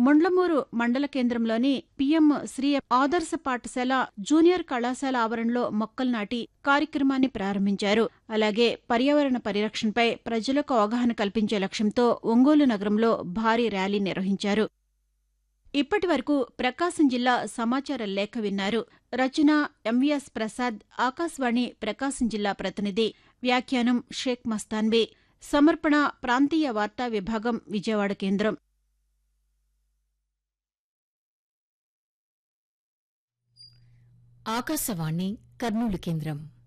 ముండ్లమూరు మండల కేంద్రంలోని పీఎం శ్రీ ఆదర్శ పాఠశాల జూనియర్ కళాశాల ఆవరణలో మొక్కలు నాటి కార్యక్రమాన్ని ప్రారంభించారు అలాగే పర్యావరణ పరిరక్షణపై ప్రజలకు అవగాహన కల్పించే లక్ష్యంతో ఒంగోలు నగరంలో భారీ ర్యాలీ నిర్వహించారు ఇప్పటి వరకు ప్రకాశం జిల్లా సమాచార లేఖ విన్నారు రచన ఎంవిఎస్ ప్రసాద్ ఆకాశవాణి ప్రకాశం జిల్లా ప్రతినిధి వ్యాఖ్యానం షేక్ మస్తాన్బీ సమర్పణ ప్రాంతీయ వార్తా విభాగం విజయవాడ కేంద్రం ఆకాశవాణి కర్నూలు కేంద్రం